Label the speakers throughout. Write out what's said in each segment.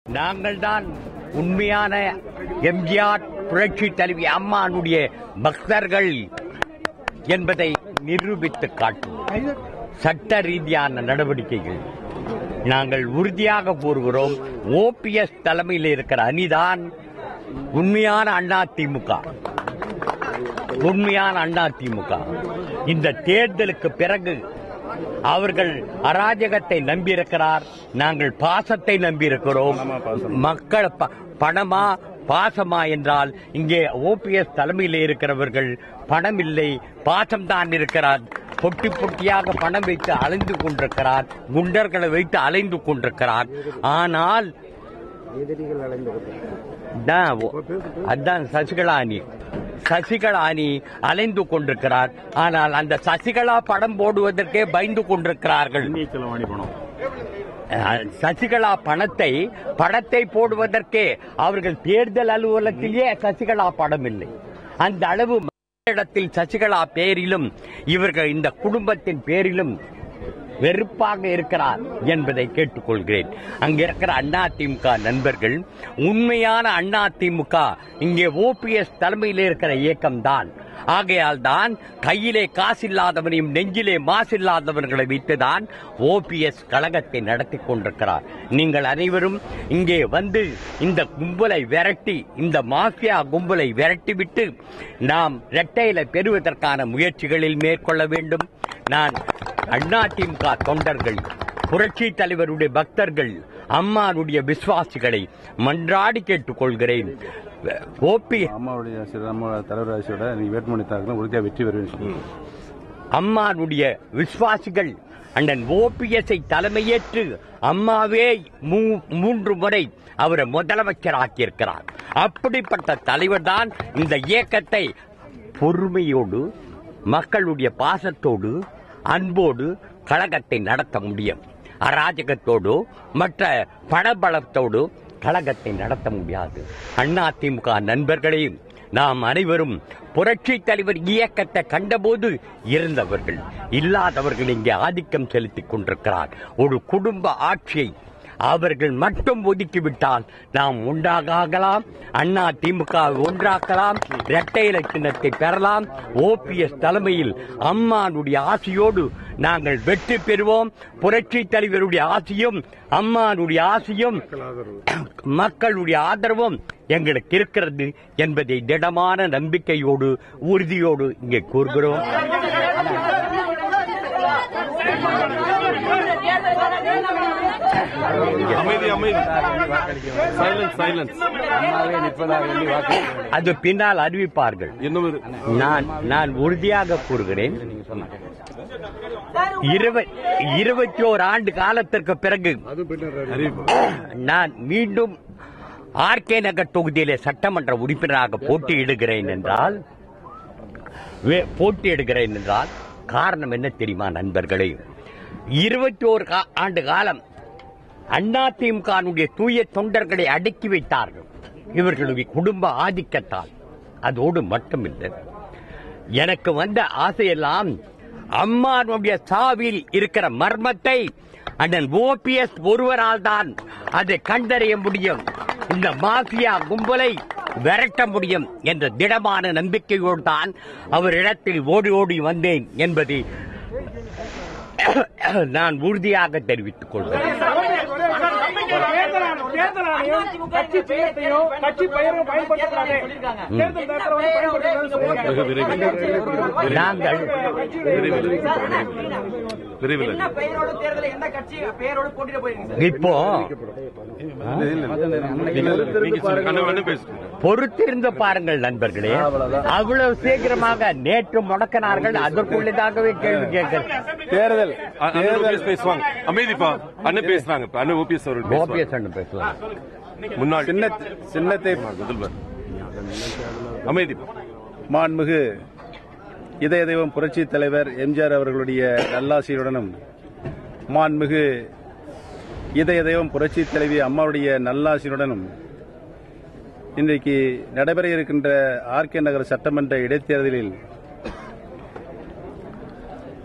Speaker 1: நாங்கள் தான் உண்மையான எம்ஜிஆர் புரட்சி தலைவி அம்மானுடைய பக்தர்கள் என்பதை நிரூபித்து காட்டுவோம் சட்ட ரீதியான நடவடிக்கைகள் நாங்கள் உறுதியாக கூறுகிறோம் ஓபிஎஸ் தலைமையில் இருக்கிற அணிதான் உண்மையான அண்ணா திமுக உண்மையான அண்ணா திமுக இந்த தேர்தலுக்கு பிறகு அவர்கள் அராஜகத்தை நம்பியிருக்கிறார் நாங்கள் பாசத்தை நம்பியிருக்கிறோம் மக்கள் ப- பணமா பாசமா என்றால் இங்கே ஓபிஎஸ் தலைமையில் இருக்கிறவர்கள் பணம் இல்லை பாசம்தான் இருக்கிறார் பொட்டி பொட்டியாக பணம் வைத்து அலைந்து கொண்டிருக்கிறார் குண்டர்களை வைத்து அலைந்து கொண்டிருக்கிறார் ஆனால் தான் ஓ- அதான் சசிகலா அணி சசிகலா அணி அலைந்து கொண்டிருக்கிறார் ஆனால் அந்த சசிகலா படம் போடுவதற்கே பயந்து கொண்டிருக்கிறார்கள் அஹ், சசிகலா பணத்தை படத்தை போடுவதற்கே அவர்கள் தேர்தல் அலுவலகத்திலேயே சசிகலா படம் இல்லை அந்த அளவு இடத்தில் சசிகலா பேரிலும் இவர்கள் இந்த குடும்பத்தின் பேரிலும் வெறுப்பாக இருக்கிறார் என்பதை கேட்டுக்கொள்கிறேன் அங்க இருக்கிற அண்ணா திமுக நண்பர்கள் உண்மையான அண்ணா திமுக இங்கே ஓபிஎஸ் தலைமையில் இருக்கிற இயக்கம்தான் ஆகையால் தான் கையிலே காசில்லாதவனையும் நெஞ்சிலே மாசில்லாதவர்களை வைத்துதான் ஓபிஎஸ் கழகத்தை நடத்தி கொண்டிருக்கிறார் நீங்கள் அனைவரும் இங்கே வந்து இந்த கும்பலை விரட்டி இந்த மாஃபியா கும்பலை விரட்டிவிட்டு நாம் இரட்டையில பெறுவதற்கான முயற்சிகளில் மேற்கொள்ள வேண்டும் நான் அதிமுக தொண்டர்கள் புரட்சி தலைவருடைய பக்தர்கள் அம்மானுடைய விசுவாசிகளை மன்றாடி கேட்டுக்கொள்கிறேன் ஓபி
Speaker 2: அம்மாவுடைய ஆசை அம்மாவோட தலைவர் ஆசையோட நீ வேட்புமனு தாக்கல உறுதியாக வெற்றி பெறுவேன்னு சொல்லி
Speaker 1: அம்மானுடைய விசுவாசிகள் அண்ணன் ஓபிஎஸ்ஐ தலைமையேற்று அம்மாவே மூ- மூன்று முறை அவரை முதலமைச்சராக்கியிருக்கிறார் அப்படிப்பட்ட தலைவர் தான் இந்த இயக்கத்தை பொறுமையோடு மக்களுடைய பாசத்தோடு அன்போடு கழகத்தை நடத்த முடியும் அராஜகத்தோடு மற்ற பணபலத்தோடு கழகத்தை நடத்த முடியாது அதிமுக நண்பர்களையும் நாம் அனைவரும் புரட்சி தலைவர் இயக்கத்தை கண்டபோது இருந்தவர்கள் இல்லாதவர்கள் இங்கே ஆதிக்கம் செலுத்திக் கொண்டிருக்கிறார் ஒரு குடும்ப ஆட்சியை அவர்கள் மட்டும் ஒதுக்கிவிட்டால் நாம் ஒன்றாக ஆகலாம் அண்ணா திமுக ஒன்றாக்கலாம் இரட்டை இலக்கினத்தை பெறலாம் ஓபிஎஸ் தலைமையில் அம்மானுடைய ஆசையோடு நாங்கள் வெற்றி பெறுவோம் புரட்சி தலைவருடைய ஆசையும் அம்மானுடைய ஆசையும் மக்களுடைய ஆதரவும் எங்களுக்கு இருக்கிறது என்பதை திடமான நம்பிக்கையோடு உறுதியோடு இங்கே கூறுகிறோம்
Speaker 3: அமைதி அமைதி சைலன்ஸ் சைலன்ஸ்
Speaker 2: அம்மாவே நிற்பதாக வேண்டி வாக்கு
Speaker 1: அது பின்னால் அறிவிப்பார்கள்
Speaker 3: இன்னும் ஒரு-
Speaker 1: நான் நான் உறுதியாக கூறுகிறேன் இருப- இருபத்தி ஓர் ஆண்டு காலத்திற்கு பிறகு
Speaker 3: அறிவிப்பு
Speaker 1: நான் மீண்டும் ஆர்கே நகர் தொகுதியிலே சட்டமன்ற உறுப்பினராக போட்டியிடுகிறேன் என்றால் வே- போட்டியிடுகிறேன் என்றால் காரணம் என்ன தெரியுமா நண்பர்களே இருபத்தி ஓரு ஆண்டு காலம் அதிமுகனுடைய தூய தொண்டர்களை அடக்கி வைத்தார்கள் இவர்களுடைய குடும்ப ஆதிக்கத்தால் அதோடு மட்டுமில்லை எனக்கு வந்த ஆசையெல்லாம் அம்மானுடைய சாவில் இருக்கிற மர்மத்தை அண்ணன் ஓபிஎஸ் ஒருவரால் தான் அதை கண்டறிய முடியும் இந்த மாஃபியா கும்பலை விரட்ட முடியும் என்ற திடமான நம்பிக்கையோடு தான் அவரிடத்தில் ஓடி ஓடி வந்தேன் என்பதை நான் உறுதியாக தெரிவித்துக் கொள்கிறேன்
Speaker 4: தேர்தல் ஆணையம் கட்சி பெயரையும் கட்சி பெயரையும் பயன்படுத்தக்கூடாது தேர்தல் நேரத்தில் வந்து பயன்படுத்தக்கூடாதுன்னு சொல்லியிருக்காங்க.
Speaker 3: விரைவில்
Speaker 1: நாங்கள்
Speaker 3: விரைவில்
Speaker 5: என்ன பெயரோட தேர்தல் என்ன கட்சி பெயரோட போட்டியிட போயிருக்கீங்க
Speaker 1: இப்போ
Speaker 3: நீங்க சொல்லுங்க அண்ணன் அண்ணன் பேசுங்க
Speaker 1: பொறுத்திருந்து பாருங்கள் நண்பர்களே அவ்வளவு சீக்கிரமாக நேற்று முடக்கினார்கள் அதற்குள்ளதாகவே கேள்வி கேட்கிறேன்
Speaker 2: தேர்தல்
Speaker 3: அ- அண்ணன் ஓபிஎஸ் பேசுவாங்க அமைதிப்பா அண்ணன் பேசுறாங்க இப்ப அண்ணன் ஓபிஎஸ் அவர்கள் பேசுவாங்க
Speaker 1: ஓபிஎஸ் அண்ணன் பேசலாம்
Speaker 3: முன்னாள்
Speaker 2: சின்ன சின்னத்தை
Speaker 3: முதல்வர் அமைதிப்பா
Speaker 2: மாண்புமிகு இதய தெய்வம் புரட்சி தலைவர் எம்ஜிஆர் அவர்களுடைய நல்லாசியுடனும் மாண்புமிகு இதய தெய்வம் புரட்சி தலைவி அம்மாவுடைய நல்லாசியுடனும் இன்றைக்கு நடைபெற இருக்கின்ற ஆர்கே நகர் சட்டமன்ற இடைத்தேர்தலில்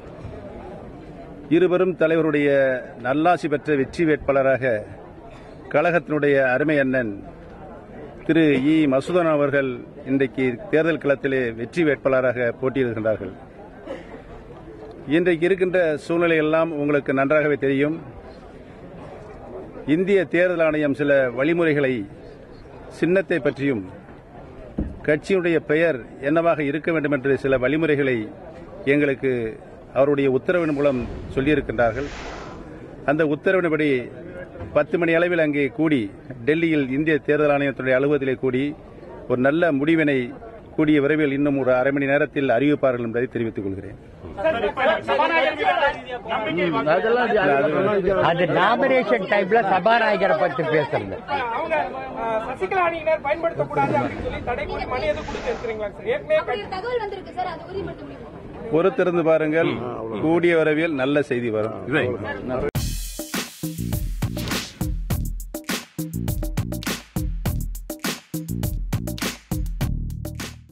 Speaker 2: இருவரும் தலைவருடைய நல்லாசி பெற்ற வெற்றி வேட்பாளராக கழகத்தினுடைய அருமை அண்ணன் திரு இ மசூதன் அவர்கள் இன்றைக்கு தேர்தல் களத்திலே வெற்றி வேட்பாளராக போட்டியிடுகின்றார்கள் இன்றைக்கு இருக்கின்ற சூழ்நிலை எல்லாம் உங்களுக்கு நன்றாகவே தெரியும் இந்திய தேர்தல் ஆணையம் சில வழிமுறைகளை சின்னத்தை பற்றியும் கட்சியினுடைய பெயர் என்னவாக இருக்க வேண்டும் என்று சில வழிமுறைகளை எங்களுக்கு அவருடைய உத்தரவின் மூலம் சொல்லியிருக்கின்றார்கள் அந்த உத்தரவின்படி பத்து மணி அளவில் அங்கே கூடி டெல்லியில் இந்திய தேர்தல் ஆணையத்துடைய அலுவலகத்திலே கூடி ஒரு நல்ல முடிவினை கூடிய விரைவில் இன்னும் ஒரு அரை மணி நேரத்தில் அறிவிப்பார்கள் என்பதை தெரிவித்துக் கொள்கிறேன்
Speaker 1: அது நாமினேஷன் டைம்ல சபாநாயகரை பத்தி பேசுறது
Speaker 4: அவங்க அஹ், சசிகலா அணியினர் பயன்படுத்தக்கூடாது அப்படின்னு சொல்லி தடை போட்டு மணி எதுவும் கொடுத்து இருக்கிறீங்களா சார் ஏற்கனவே
Speaker 6: அப்படி ஒரு தகவல் வந்திருக்கு சார் அது உறுதிப்படுத்த முடியுமா
Speaker 2: பொறுத்திருந்து பாருங்கள் கூடிய விரைவில் நல்ல செய்தி வரும்